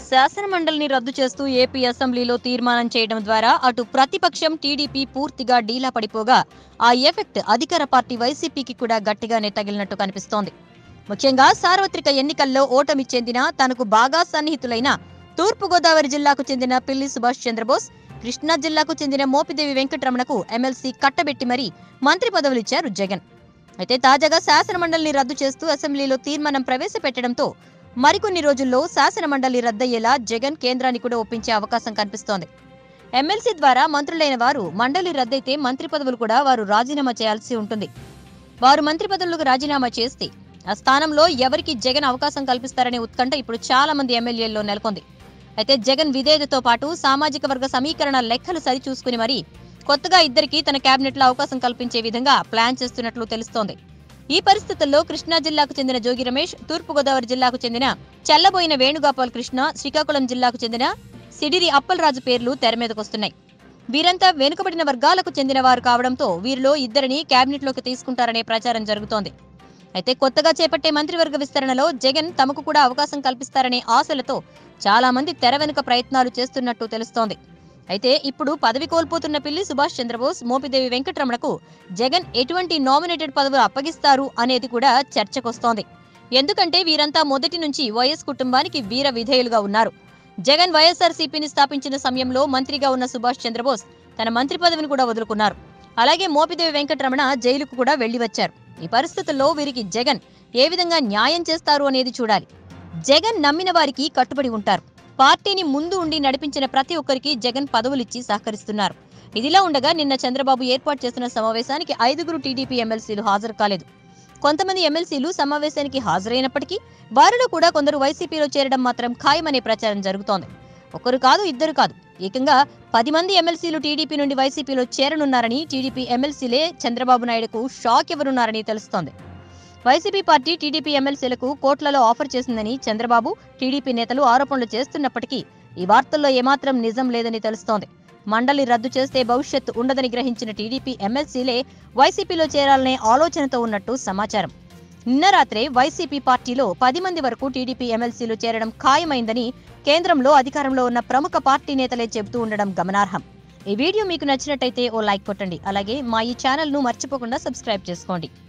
శాసనమండలిని రద్దు చేస్తూ ఏపీ అసెంబ్లీలో తీర్మానం చేయడం ద్వారా అటు ప్రతిపక్షం టీడీపీ పూర్తిగా డీలా పడిపోగా ఆ ఎఫెక్ట్ అధికార పార్టీ వైసీపీకి కూడా గట్టిగానే తగిలినట్టు కనిపిస్తోంది ముఖ్యంగా సార్వత్రిక ఎన్నికల్లో ఓటమి చెందిన తనకు బాగా సన్నిహితులైన తూర్పుగోదావరి జిల్లాకు చెందిన పిల్లి సుభాష్ చంద్రబోస్ కృష్ణా జిల్లాకు చెందిన మోపిదేవి వెంకటరమణకు ఎమ్మెల్సీ కట్టబెట్టి మరీ మంత్రి పదవులిచ్చారు జగన్ అయితే తాజాగా శాసనమండలిని రద్దు చేస్తూ అసెంబ్లీలో తీర్మానం ప్రవేశపెట్టడంతో మరికొన్ని రోజుల్లో శాసనమండలి రద్దయ్యేలా జగన్ కేంద్రాన్ని కూడా ఒప్పించే అవకాశం కనిపిస్తోంది ఎమ్మెల్సీ ద్వారా మంత్రులైన వారు మండలి రద్దయితే మంత్రి పదవులు కూడా వారు రాజీనామా చేయాల్సి ఉంటుంది వారు మంత్రి పదవులకు రాజీనామా చేస్తే ఆ స్థానంలో ఎవరికి జగన్ అవకాశం కల్పిస్తారనే ఉత్కంఠ ఇప్పుడు చాలా మంది ఎమ్మెల్యేల్లో నెలకొంది అయితే జగన్ విధేయతతో పాటు సామాజిక వర్గ సమీకరణ లెక్కలు సరిచూసుకుని మరీ కొత్తగా ఇద్దరికి తన కేబినెట్లో అవకాశం కల్పించే విధంగా ప్లాన్ చేస్తున్నట్లు తెలుస్తోంది ఈ పరిస్థితుల్లో కృష్ణా జిల్లాకు చెందిన జోగి రమేష్ తూర్పుగోదావరి జిల్లాకు చెందిన చల్లబోయిన వేణుగోపాల్ కృష్ణ శ్రీకాకుళం జిల్లాకు చెందిన సిడిరి అప్పలరాజు పేర్లు తెర మీదకొస్తున్నాయి వీరంతా వెనుకబడిన వర్గాలకు చెందిన వారు కావడంతో వీరిలో ఇద్దరిని కేబినెట్లోకి తీసుకుంటారనే ప్రచారం జరుగుతోంది అయితే కొత్తగా చేపట్టే మంత్రివర్గ విస్తరణలో జగన్ తమకు కూడా అవకాశం కల్పిస్తారనే ఆశలతో చాలా మంది తెర వెనుక ప్రయత్నాలు చేస్తున్నట్టు తెలుస్తోంది అయితే ఇప్పుడు పదవి కోల్పోతున్న పిల్లి సుభాష్ చంద్రబోస్ మోపిదేవి వెంకటరమణకు జగన్ ఎటువంటి నామినేటెడ్ పదవులు అప్పగిస్తారు అనేది కూడా చర్చకొస్తోంది ఎందుకంటే వీరంతా మొదటి నుంచి వైఎస్ కుటుంబానికి వీర విధేయులుగా ఉన్నారు జగన్ వైఎస్ఆర్సీపీని స్థాపించిన సమయంలో మంత్రిగా ఉన్న సుభాష్ చంద్రబోస్ తన మంత్రి పదవిని కూడా వదులుకున్నారు అలాగే మోపిదేవి వెంకటరమణ జైలుకు కూడా వెళ్లి వచ్చారు ఈ పరిస్థితుల్లో వీరికి జగన్ ఏ విధంగా న్యాయం చేస్తారు అనేది చూడాలి జగన్ నమ్మిన వారికి కట్టుబడి ఉంటారు పార్టీని ముందు ఉండి నడిపించిన ప్రతి ఒక్కరికి జగన్ పదవులిచ్చి సహకరిస్తున్నారు ఇదిలా ఉండగా నిన్న చంద్రబాబు ఏర్పాటు చేసిన సమావేశానికి ఐదుగురు టీడీపీ ఎమ్మెల్సీలు హాజరు కాలేదు కొంతమంది ఎమ్మెల్సీలు సమావేశానికి హాజరైనప్పటికీ వారిలో కూడా కొందరు వైసీపీలో చేరడం మాత్రం ఖాయమనే ప్రచారం జరుగుతోంది ఒకరు కాదు ఇద్దరు కాదు ఏకంగా పది మంది ఎమ్మెల్సీలు టీడీపీ నుండి వైసీపీలో చేరనున్నారని టీడీపీ ఎమ్మెల్సీలే చంద్రబాబు నాయుడుకు షాక్ ఇవ్వనున్నారని తెలుస్తోంది వైసీపీ పార్టీ టీడీపీ ఎమ్మెల్సీలకు కోట్లలో ఆఫర్ చేసిందని చంద్రబాబు టీడీపీ నేతలు ఆరోపణలు చేస్తున్నప్పటికీ ఈ వార్తల్లో ఏమాత్రం నిజం లేదని తెలుస్తోంది మండలి రద్దు చేస్తే భవిష్యత్తు ఉండదని గ్రహించిన టీడీపీ ఎమ్మెల్సీలే వైసీపీలో చేరాలనే ఆలోచనతో ఉన్నట్టు సమాచారం నిన్న రాత్రే వైసీపీ పార్టీలో పది మంది వరకు టీడీపీ ఎమ్మెల్సీలు చేరడం ఖాయమైందని కేంద్రంలో అధికారంలో ఉన్న ప్రముఖ పార్టీ నేతలే చెబుతూ ఉండడం గమనార్హం ఈ వీడియో మీకు నచ్చినట్టయితే ఓ లైక్ కొట్టండి అలాగే మా ఈ ఛానల్ను మర్చిపోకుండా సబ్స్క్రైబ్ చేసుకోండి